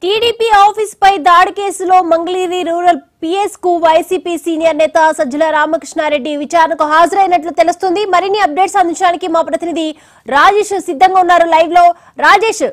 TDP office పై దాడి కేసులో మంగళగిరి రూరల్ పిఎస్ కు వైసీపీ సీనియర్ నేత సజ్జల రామకృష్ణారెడ్డి విచారణకు హాజరైనట్లు తెలుస్తుంది మరిన్ని అప్డేట్స్ అందించడానికి మా ప్రతినిధి రాజేష్ సిద్ధంగా ఉన్నారు లైవ్ లో రాజేష్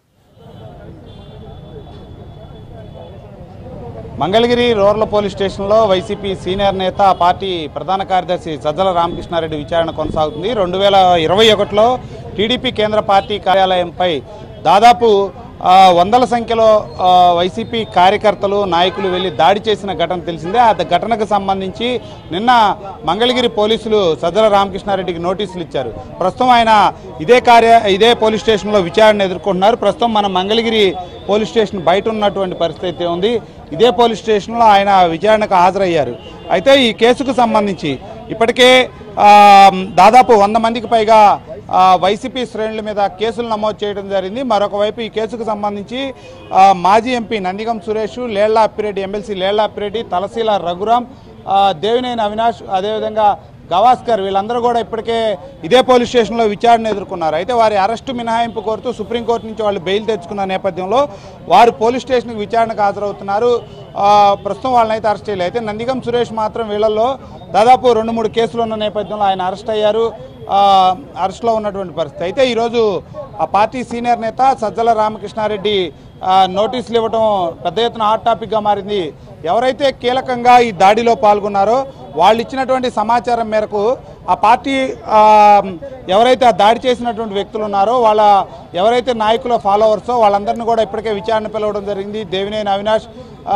మంగళగిరి రూరల్ పోలీస్ స్టేషన్లో వైసీపీ సీనియర్ నేత పార్టీ ప్రధాన కార్యదర్శి సజ్జల రామకృష్ణారెడ్డి విచారణ కొనసాగుతుంది రెండు వేల ఇరవై ఒకటిలో టీడీపీ కేంద్ర పార్టీ కార్యాలయంపై దాదాపు ఆ, వందల సంఖ్యలో ఆ, వైసీపీ కార్యకర్తలు నాయకులు వెళ్లి దాడి చేసిన ఘటన తెలిసిందే ఆ ఘటనకు సంబంధించి నిన్న మంగళగిరి పోలీసులు సజ్జల రామకృష్ణారెడ్డికి నోటీసులు ఇచ్చారు ప్రస్తుతం ఆయన ఇదే కార్య ఇదే పోలీస్ స్టేషన్లో విచారణ ఎదుర్కొంటున్నారు ప్రస్తుతం మన మంగళగిరి పోలీస్ స్టేషన్ బయట ఉన్నటువంటి పరిస్థితి ఉంది ఇదే పోలీస్ స్టేషన్లో ఆయన విచారణకు హాజరయ్యారు అయితే ఈ కేసుకు సంబంధించి ఇప్పటికే ఆ, దాదాపు వంద మందికి పైగా ఆ, వైసీపీ శ్రేణుల మీద కేసులు నమోదు చేయడం జరిగింది మరొక వైపు ఈ కేసుకు సంబంధించి ఆ, మాజీ ఎంపీ నందిగం సురేష్ లేళ్ల అప్పిరెడ్డి ఎమ్మెల్సీ లేళ్ల అప్పిరెడ్డి తలసీల రఘురాం ఆ, దేవినేని అవినాష్ అదేవిధంగా గవాస్కర్ వీళ్ళందరూ కూడా ఇప్పటికే ఇదే పోలీస్ స్టేషన్లో విచారణ ఎదుర్కొన్నారు అయితే వారి అరెస్టు మినహాయింపు కోరుతూ సుప్రీంకోర్టు నుంచి వాళ్ళు బెయిల్ తెచ్చుకున్న నేపథ్యంలో వారు పోలీస్ స్టేషన్కి విచారణకు హాజరవుతున్నారు ఆ, ప్రస్తుతం వాళ్ళని అయితే అరెస్ట్ చేయలేదు అయితే నందిగం సురేష్ మాత్రం వీళ్ళల్లో దాదాపు రెండు మూడు కేసులు ఉన్న నేపథ్యంలో ఆయన అరెస్ట్ అయ్యారు ఆ, అరెస్ట్లో ఉన్నటువంటి పరిస్థితి అయితే ఈరోజు ఆ పార్టీ సీనియర్ నేత సజ్జల రామకృష్ణారెడ్డి ఆ, నోటీసులు ఇవ్వడం పెద్ద ఎత్తున హాట్ టాపిక్గా మారింది ఎవరైతే కీలకంగా ఈ దాడిలో పాల్గొన్నారో వాళ్ళు ఇచ్చినటువంటి సమాచారం మేరకు ఆ పార్టీ ఆ, ఎవరైతే ఆ దాడి చేసినటువంటి వ్యక్తులు ఉన్నారో వాళ్ళ ఎవరైతే నాయకుల ఫాలోవర్సో వాళ్ళందరినీ కూడా ఇప్పటికే విచారణ పిలవడం జరిగింది దేవినేని అవినాష్ ఆ,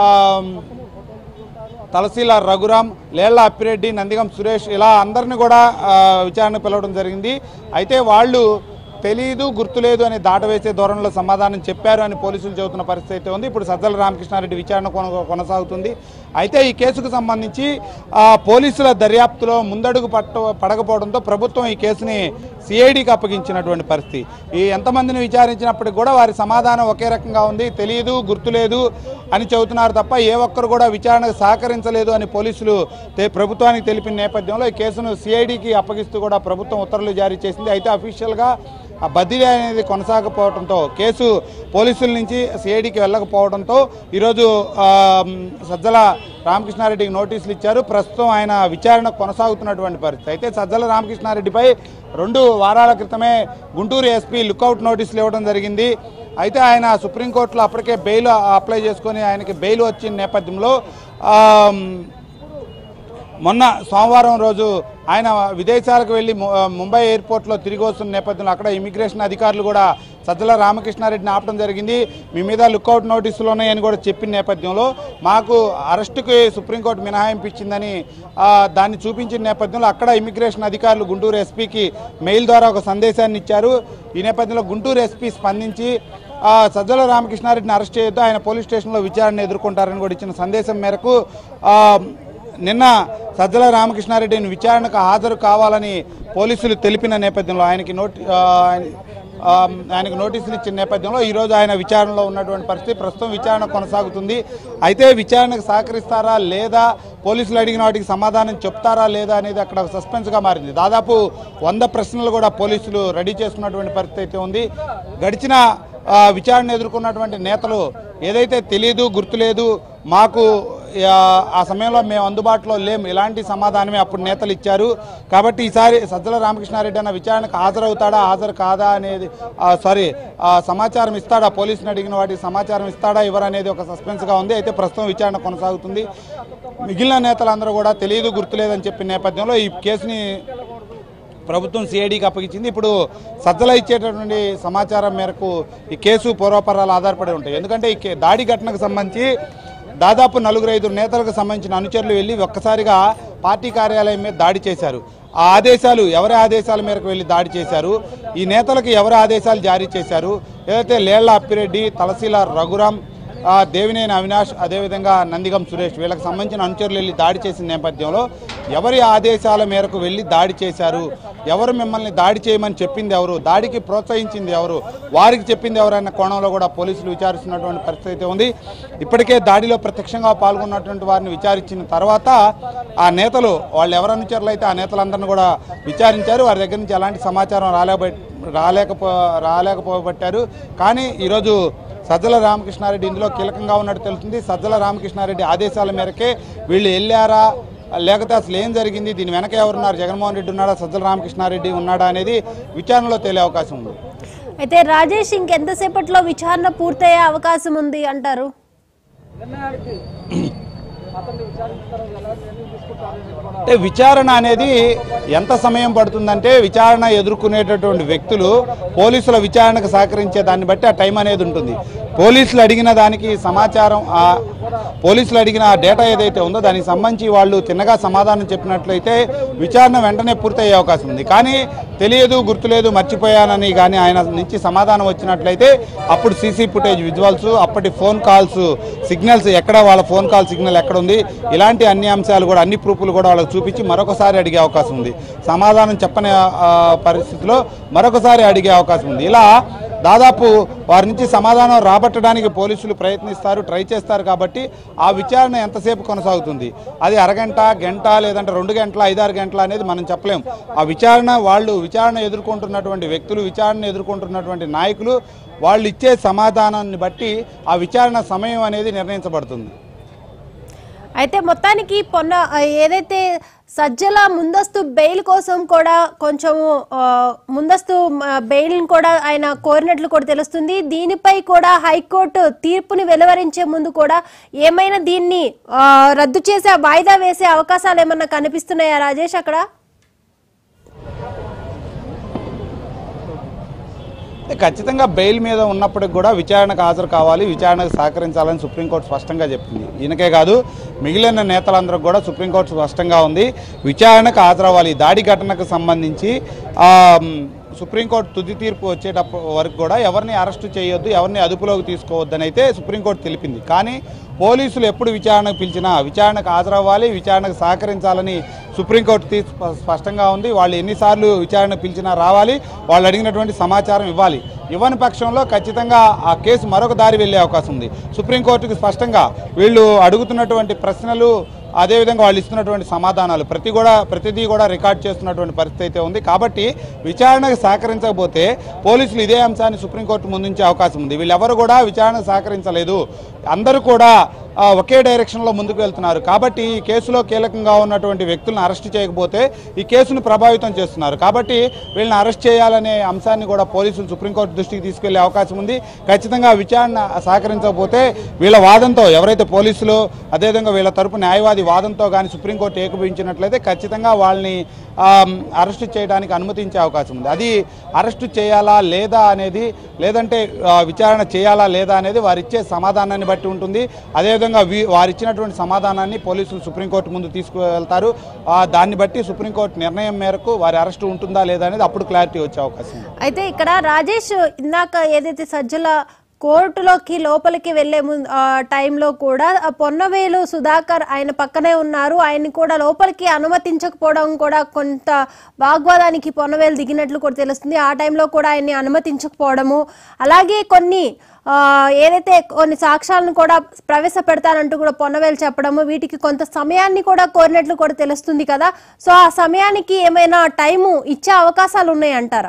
తలసీల రఘురాం లేళ్ల అప్పిరెడ్డి నందిగం సురేష్ ఇలా అందరిని కూడా ఆ, విచారణ పిలవడం జరిగింది అయితే వాళ్ళు తెలియదు గుర్తులేదు అని దాటవేసే ధోరణిలో సమాధానం చెప్పారు అని పోలీసులు చెబుతున్న పరిస్థితి అయితే ఉంది ఇప్పుడు సజ్జల రామకృష్ణారెడ్డి విచారణ కొన- కొనసాగుతుంది అయితే ఈ కేసుకు సంబంధించి ఆ, పోలీసుల దర్యాప్తులో ముందడుగు పట్ట పడకపోవడంతో ప్రభుత్వం ఈ కేసుని సిఐడికి అప్పగించినటువంటి పరిస్థితి ఈ ఎంతమందిని విచారించినప్పటికీ కూడా వారి సమాధానం ఒకే రకంగా ఉంది తెలియదు గుర్తులేదు అని చెబుతున్నారు తప్ప ఏ ఒక్కరు కూడా విచారణకు సహకరించలేదు అని పోలీసులు తె- ప్రభుత్వానికి తెలిపిన నేపథ్యంలో ఈ కేసును సిఐడికి అప్పగిస్తూ కూడా ప్రభుత్వం ఉత్తర్వులు జారీ చేసింది అయితే అఫీషియల్గా ఆ బదిలీ అనేది కొనసాగకపోవడంతో కేసు పోలీసుల నుంచి సిఐడికి వెళ్ళకపోవడంతో ఈరోజు ఆ, మ్, సజ్జల రామకృష్ణారెడ్డికి నోటీసులు ఇచ్చారు ప్రస్తుతం ఆయన విచారణ కొనసాగుతున్నటువంటి పరిస్థితి అయితే సజ్జల రామకృష్ణారెడ్డిపై రెండు వారాల క్రితమే గుంటూరు ఎస్పీ లుకౌట్ నోటీసులు ఇవ్వడం జరిగింది అయితే ఆయన సుప్రీంకోర్టులో అప్పటికే బెయిల్ అప్లై చేసుకొని ఆయనకి బెయిల్ వచ్చిన నేపథ్యంలో ఆ, మ్, మొన్న సోమవారం రోజు ఆయన విదేశాలకు వెళ్ళి ము- ముంబై ఎయిర్పోర్ట్లో తిరిగి వస్తున్న నేపథ్యంలో అక్కడ ఇమిగ్రేషన్ అధికారులు కూడా సజ్జల రామకృష్ణారెడ్డిని ఆపడం జరిగింది మీ మీద లుకౌట్ నోటీసులు ఉన్నాయని కూడా చెప్పిన నేపథ్యంలో మాకు అరెస్టుకి సుప్రీంకోర్టు మినహాయింపు ఇచ్చిందని ఆ, దాన్ని చూపించిన నేపథ్యంలో అక్కడ ఇమిగ్రేషన్ అధికారులు గుంటూరు ఎస్పీకి మెయిల్ ద్వారా ఒక సందేశాన్ని ఇచ్చారు ఈ నేపథ్యంలో గుంటూరు ఎస్పీ స్పందించి ఆ, సజ్జల రామకృష్ణారెడ్డిని అరెస్ట్ చేయొద్దు ఆయన పోలీస్ స్టేషన్లో విచారణ ఎదుర్కొంటారని కూడా ఇచ్చిన సందేశం మేరకు ఆ, నిన్న సజ్జల రామకృష్ణారెడ్డిని విచారణకు హాజరు కావాలని పోలీసులు తెలిపిన నేపథ్యంలో ఆయనకి నోటి ఆ, ఆయన- ఆ, ఆయనకు నోటీసులు ఇచ్చిన నేపథ్యంలో ఈరోజు ఆయన విచారణలో ఉన్నటువంటి పరిస్థితి ప్రస్తుతం విచారణ కొనసాగుతుంది అయితే విచారణకు సహకరిస్తారా లేదా పోలీసులు అడిగిన వాటికి సమాధానం చెప్తారా లేదా అనేది అక్కడ ఒక సస్పెన్స్గా మారింది దాదాపు వంద ప్రశ్నలు కూడా పోలీసులు రెడీ చేసుకున్నటువంటి పరిస్థితి అయితే ఉంది గడిచిన ఆ, విచారణ ఎదుర్కొన్నటువంటి నేతలు ఏదైతే తెలియదు గుర్తులేదు మాకు ఆ, ఆ సమయంలో మేము అందుబాటులో లేము ఇలాంటి సమాధానమే అప్పుడు నేతలు ఇచ్చారు కాబట్టి ఈసారి సజ్జల రామకృష్ణారెడ్డి అన్న విచారణకు హాజరవుతాడా హాజరు కాదా అనేది ఆ, సారీ ఆ, సమాచారం ఇస్తాడా పోలీసుని అడిగిన వాటికి సమాచారం ఇస్తాడా ఇవ్వరనేది ఒక సస్పెన్స్గా ఉంది అయితే ప్రస్తుతం విచారణ కొనసాగుతుంది మిగిలిన నేతలందరూ కూడా తెలియదు గుర్తులేదని చెప్పిన నేపథ్యంలో ఈ కేసుని ప్రభుత్వం సిఐడికి అప్పగించింది ఇప్పుడు సజ్జల ఇచ్చేటటువంటి సమాచారం మేరకు ఈ కేసు పూర్వపరాలు ఆధారపడి ఉంటాయి ఎందుకంటే ఈ కే- దాడి ఘటనకు సంబంధించి దాదాపు నలుగురు ఐదు నేతలకు సంబంధించిన అనుచరులు వెళ్ళి ఒక్కసారిగా పార్టీ కార్యాలయం మీద దాడి చేశారు ఆ ఆదేశాలు ఎవరి ఆదేశాల మేరకు వెళ్ళి దాడి చేశారు ఈ నేతలకు ఎవరి ఆదేశాలు జారీ చేశారు ఏదైతే లేళ్ల అప్పిరెడ్డి తలసీల రఘురాం ఆ, దేవినేని అవినాష్ అదేవిధంగా నందిగం సురేష్ వీళ్ళకి సంబంధించిన అనుచరులు వెళ్ళి దాడి చేసిన నేపథ్యంలో ఎవరి ఆదేశాల మేరకు వెళ్ళి దాడి చేశారు ఎవరు మిమ్మల్ని దాడి చేయమని చెప్పింది ఎవరు దాడికి ప్రోత్సహించింది ఎవరు వారికి చెప్పింది ఎవరన్న కోణంలో కూడా పోలీసులు విచారిస్తున్నటువంటి పరిస్థితి అయితే ఉంది ఇప్పటికే దాడిలో ప్రత్యక్షంగా పాల్గొన్నటువంటి వారిని విచారించిన తర్వాత ఆ నేతలు వాళ్ళు ఎవరు అనుచరులు అయితే ఆ నేతలందరినీ కూడా విచారించారు వారి దగ్గర నుంచి ఎలాంటి సమాచారం రాలేబ రాలేకపో రాలేకపోబట్టారు కానీ ఈరోజు సజ్జల రామకృష్ణారెడ్డి ఇందులో కీలకంగా ఉన్నట్టు తెలుస్తుంది సజ్జల రామకృష్ణారెడ్డి ఆదేశాల మేరకే వీళ్ళు వెళ్ళారా లేకపోతే అసలు ఏం జరిగింది దీని వెనక ఎవరున్నారు జగన్మోహన్ రెడ్డి ఉన్నాడా సజ్జల రామకృష్ణారెడ్డి ఉన్నాడా అనేది విచారణలో తేలే అవకాశం ఉంది అయితే రాజేష్ ఇంకెంతసేపట్లో విచారణ పూర్తయ్యే అవకాశం ఉంది అంటారు అంటే విచారణ అనేది ఎంత సమయం పడుతుందంటే విచారణ ఎదుర్కొనేటటువంటి వ్యక్తులు పోలీసుల విచారణకు సహకరించే దాన్ని బట్టి ఆ టైం అనేది ఉంటుంది పోలీసులు అడిగిన దానికి సమాచారం ఆ పోలీసులు అడిగిన ఆ డేటా ఏదైతే ఉందో దానికి సంబంధించి వాళ్ళు తిన్నగా సమాధానం చెప్పినట్లయితే విచారణ వెంటనే పూర్తయ్యే అవకాశం ఉంది కానీ తెలియదు గుర్తులేదు మర్చిపోయానని కానీ ఆయన నుంచి సమాధానం వచ్చినట్లయితే అప్పుడు సీసీ ఫుటేజ్ విజువల్స్ అప్పటి ఫోన్ కాల్స్ సిగ్నల్స్ ఎక్కడ వాళ్ళ ఫోన్ కాల్ సిగ్నల్ ఎక్కడ ఉంది ఇలాంటి అన్ని అంశాలు కూడా అన్ని ప్రూఫ్లు కూడా వాళ్ళకి చూపించి మరొకసారి అడిగే అవకాశం ఉంది సమాధానం చెప్పని ఆ, పరిస్థితిలో మరొకసారి అడిగే అవకాశం ఉంది ఇలా దాదాపు వారి నుంచి సమాధానం రాబట్టడానికి పోలీసులు ప్రయత్నిస్తారు ట్రై చేస్తారు కాబట్టి ఆ విచారణ ఎంతసేపు కొనసాగుతుంది అది అరగంట గంట లేదంటే రెండు గంటల ఐదారు గంటల అనేది మనం చెప్పలేం ఆ విచారణ వాళ్ళు విచారణ ఎదుర్కొంటున్నటువంటి వ్యక్తులు విచారణ ఎదుర్కొంటున్నటువంటి నాయకులు వాళ్ళు ఇచ్చే సమాధానాన్ని బట్టి ఆ విచారణ సమయం అనేది నిర్ణయించబడుతుంది అయితే మొత్తానికి పొన్న ఏదైతే సజ్జల ముందస్తు బెయిల్ కోసం కూడా కొంచెం ఆ, ముందస్తు బెయిల్ కూడా ఆయన కోరినట్లు కూడా తెలుస్తుంది దీనిపై కూడా హైకోర్టు తీర్పుని వెలువరించే ముందు కూడా ఏమైనా దీన్ని ఆ, రద్దు చేసే వాయిదా వేసే అవకాశాలు ఏమన్నా కనిపిస్తున్నాయా రాజేష్ అక్కడ అంటే ఖచ్చితంగా బెయిల్ మీద ఉన్నప్పటికి కూడా విచారణకు హాజరు కావాలి విచారణకు సహకరించాలని సుప్రీంకోర్టు స్పష్టంగా చెప్పింది ఈయనకే కాదు మిగిలిన నేతలందరూ కూడా సుప్రీంకోర్టు స్పష్టంగా ఉంది విచారణకు హాజరవ్వాలి ఈ దాడి ఘటనకు సంబంధించి ఆ, మ్, సుప్రీంకోర్టు తుది తీర్పు వచ్చేటప్పుడు వరకు కూడా ఎవరిని అరెస్టు చేయొద్దు ఎవరిని అదుపులోకి తీసుకోవద్దని అయితే సుప్రీంకోర్టు తెలిపింది కానీ పోలీసులు ఎప్పుడు విచారణకు పిలిచినా విచారణకు హాజరవ్వాలి విచారణకు సహకరించాలని సుప్రీంకోర్టు తీర్పు స్ప- స్పష్టంగా ఉంది వాళ్ళు ఎన్నిసార్లు విచారణ పిలిచినా రావాలి వాళ్ళు అడిగినటువంటి సమాచారం ఇవ్వాలి ఇవ్వని పక్షంలో ఖచ్చితంగా ఆ కేసు మరొక దారి వెళ్ళే అవకాశం ఉంది సుప్రీంకోర్టుకు స్పష్టంగా వీళ్ళు అడుగుతున్నటువంటి ప్రశ్నలు అదేవిధంగా వాళ్ళు ఇస్తున్నటువంటి సమాధానాలు ప్రతి కూడా ప్రతిదీ కూడా రికార్డ్ చేస్తున్నటువంటి పరిస్థితి అయితే ఉంది కాబట్టి విచారణకు సహకరించకపోతే పోలీసులు ఇదే అంశాన్ని సుప్రీంకోర్టు ముందుంచే అవకాశం ఉంది వీళ్ళెవరు కూడా విచారణకు సహకరించలేదు అందరూ కూడా ఆ, ఒకే డైరెక్షన్లో ముందుకు వెళ్తున్నారు కాబట్టి ఈ కేసులో కీలకంగా ఉన్నటువంటి వ్యక్తులను అరెస్ట్ చేయకపోతే ఈ కేసును ప్రభావితం చేస్తున్నారు కాబట్టి వీళ్ళని అరెస్ట్ చేయాలనే అంశాన్ని కూడా పోలీసులు సుప్రీంకోర్టు దృష్టికి తీసుకెళ్లే అవకాశం ఉంది ఖచ్చితంగా విచారణ సహకరించకపోతే వీళ్ళ వాదంతో ఎవరైతే పోలీసులు అదేవిధంగా వీళ్ళ తరపు న్యాయవాది వాదంతో కానీ సుప్రీంకోర్టు ఏకీభవించినట్లయితే ఖచ్చితంగా వాళ్ళని ఆమ్, అరెస్టు చేయడానికి అనుమతించే అవకాశం ఉంది అది అరెస్టు చేయాలా లేదా అనేది లేదంటే ఆ, విచారణ చేయాలా లేదా అనేది వారిచ్చే సమాధానాన్ని బట్టి ఉంటుంది అదేవిధంగా వీ- వారిచ్చినటువంటి సమాధానాన్ని పోలీసులు సుప్రీంకోర్టు ముందు తీసుకువెళ్తారు ఆ, దాన్ని బట్టి సుప్రీంకోర్టు నిర్ణయం మేరకు వారి అరెస్టు ఉంటుందా లేదా అనేది అప్పుడు క్లారిటీ వచ్చే అవకాశం ఉంది అయితే ఇక్కడ రాజేష్ ఇందాక ఏదైతే సజ్జల కోర్టులోకి లోపలికి వెళ్లే ముందు ఆ టైంలో కూడా ఆ పొన్నవేలు సుధాకర్ ఆయన పక్కనే ఉన్నారు ఆయన్ని కూడా లోపలికి అనుమతించకపోవడం కూడా కొంత వాగ్వాదానికి పొన్నవేలు దిగినట్లు కూడా తెలుస్తుంది ఆ టైంలో కూడా ఆయన్ని అనుమతించకపోవడము అలాగే కొన్ని ఆ, ఏదైతే కొన్ని సాక్ష్యాలను కూడా ప్రవేశపెడతానంటూ కూడా పొన్నవేలు చెప్పడము వీటికి కొంత సమయాన్ని కూడా కోరినట్లు కూడా తెలుస్తుంది కదా సో ఆ సమయానికి ఏమైనా టైము ఇచ్చే అవకాశాలు ఉన్నాయంటారా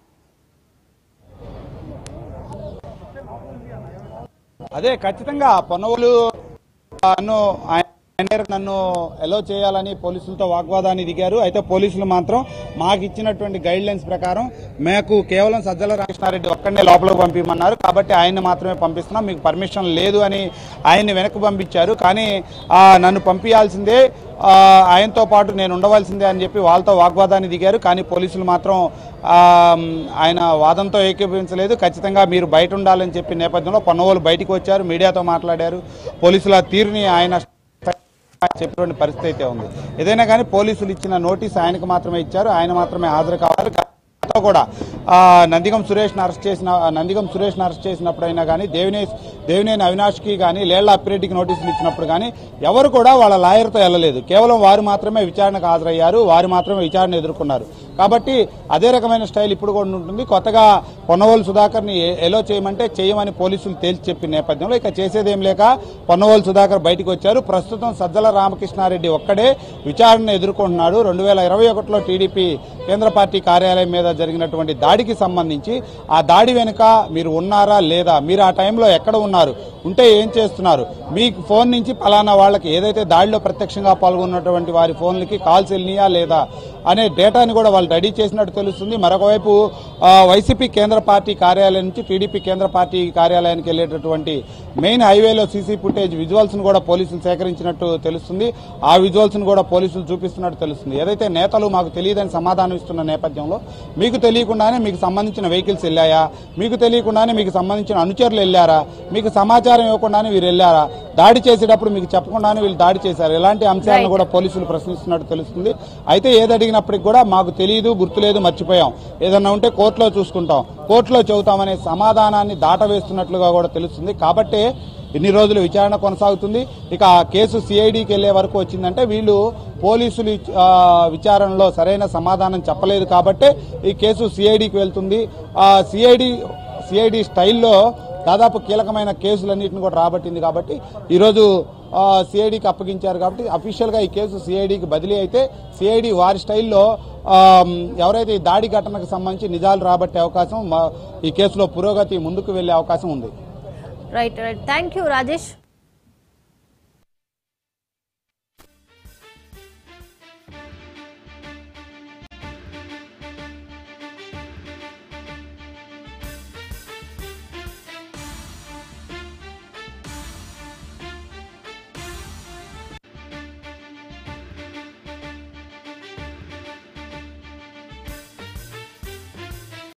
అదే ఖచ్చితంగా పొన్నవులు నన్ను ఆయన నన్ను ఎలో చేయాలని పోలీసులతో వాగ్వాదాన్ని దిగారు అయితే పోలీసులు మాత్రం మాకు ఇచ్చినటువంటి గైడ్ లైన్స్ ప్రకారం మాకు కేవలం సజ్జల రామకృష్ణారెడ్డి ఒక్కడనే లోపలికి పంపించమన్నారు కాబట్టి ఆయన్ని మాత్రమే పంపిస్తున్నాం మీకు పర్మిషన్ లేదు అని ఆయన్ని వెనక్కి పంపించారు కానీ ఆ, నన్ను పంపించాల్సిందే ఆ, ఆయనతో పాటు నేను ఉండవలసిందే అని చెప్పి వాళ్ళతో వాగ్వాదాన్ని దిగారు కానీ పోలీసులు మాత్రం ఆ, ఆయన వాదంతో ఏకీభవించలేదు ఖచ్చితంగా మీరు బయట ఉండాలని చెప్పి నేపథ్యంలో పొన్నవోలు బయటికి వచ్చారు మీడియాతో మాట్లాడారు పోలీసుల తీరుని ఆయన చెప్పినటువంటి పరిస్థితి అయితే ఉంది ఏదైనా కానీ పోలీసులు ఇచ్చిన నోటీస్ ఆయనకు మాత్రమే ఇచ్చారు ఆయన మాత్రమే హాజరు కావాలి గతంలో కూడా ఆ, నందిగం సురేష్ను అరెస్ట్ చేసిన నందిగం సురేష్ను అరెస్ట్ చేసినప్పుడైనా కానీ దేవినేష్ దేవినేని అవినాష్కి కానీ లేళ్ల అప్పిరెడ్డికి నోటీసులు ఇచ్చినప్పుడు కానీ ఎవరు కూడా వాళ్ళ లాయర్తో వెళ్ళలేదు కేవలం వారు మాత్రమే విచారణకు హాజరయ్యారు వారు మాత్రమే విచారణ ఎదుర్కొన్నారు కాబట్టి అదే రకమైన స్టైల్ ఇప్పుడు కూడా ఉంటుంది కొత్తగా పొన్నవోలు సుధాకర్ని ఎ- ఎలో చేయమంటే చేయమని పోలీసులు తేల్చి చెప్పిన నేపథ్యంలో ఇక చేసేదేం లేక పొన్నవోలు సుధాకర్ బయటకు వచ్చారు ప్రస్తుతం సజ్జల రామకృష్ణారెడ్డి ఒక్కడే విచారణ ఎదుర్కొంటున్నాడు రెండు వేల ఇరవై ఒకటిలో టీడీపీ కేంద్ర పార్టీ కార్యాలయం మీద జరిగినటువంటి దాడికి సంబంధించి ఆ దాడి వెనుక మీరు ఉన్నారా లేదా మీరు ఆ టైంలో ఎక్కడ ఉన్నారు ఉంటే ఏం చేస్తున్నారు మీ ఫోన్ నుంచి పలానా వాళ్ళకి ఏదైతే దాడిలో ప్రత్యక్షంగా పాల్గొన్నటువంటి వారి ఫోన్లకి కాల్స్ వెళ్ళినాయా లేదా అనే డేటాని కూడా వాళ్ళు రెడీ చేసినట్టు తెలుస్తుంది మరొకవైపు ఆ, వైసీపీ కేంద్ర పార్టీ కార్యాలయం నుంచి టీడీపీ కేంద్ర పార్టీ కార్యాలయానికి వెళ్ళేటటువంటి మెయిన్ హైవేలో సీసీ ఫుటేజ్ విజువల్స్ ను కూడా పోలీసులు సేకరించినట్టు తెలుస్తుంది ఆ విజువల్స్ ను కూడా పోలీసులు చూపిస్తున్నట్టు తెలుస్తుంది ఏదైతే నేతలు మాకు తెలియదని సమాధానం ఇస్తున్న నేపథ్యంలో మీకు తెలియకుండానే మీకు సంబంధించిన వెహికల్స్ వెళ్ళాయా మీకు తెలియకుండానే మీకు సంబంధించిన అనుచరులు వెళ్ళారా మీకు సమాచారం ఇవ్వకుండానే వీరు వెళ్ళారా దాడి చేసేటప్పుడు మీకు చెప్పకుండానే వీళ్ళు దాడి చేశారు ఇలాంటి అంశాలను Right. కూడా పోలీసులు ప్రశ్నిస్తున్నట్టు తెలుస్తుంది అయితే ఏది అడిగినప్పటికీ కూడా మాకు తెలియదు గుర్తులేదు మర్చిపోయాం ఏదన్నా ఉంటే కోర్టులో చూసుకుంటాం కోర్టులో చెబుతామనే సమాధానాన్ని దాటవేస్తున్నట్లుగా కూడా తెలుస్తుంది కాబట్టే ఇన్ని రోజులు విచారణ కొనసాగుతుంది ఇక ఆ కేసు సిఐడికి వెళ్లే వరకు వచ్చిందంటే వీళ్ళు పోలీసులు ఆ, విచారణలో సరైన సమాధానం చెప్పలేదు కాబట్టే ఈ కేసు సిఐడికి వెళ్తుంది ఆ సిఐడి సిఐడి స్టైల్లో దాదాపు కీలకమైన కేసులన్నింటిని కూడా రాబట్టింది కాబట్టి ఈరోజు సిఐడికి అప్పగించారు కాబట్టి అఫీషియల్గా ఈ కేసు సిఐడికి బదిలీ అయితే సిఐడి వారి స్టైల్లో ఆమ్, ఎవరైతే ఈ దాడి ఘటనకు సంబంధించి నిజాలు రాబట్టే అవకాశం మా- ఈ కేసులో పురోగతి ముందుకు వెళ్లే అవకాశం ఉంది right right thank you Rajesh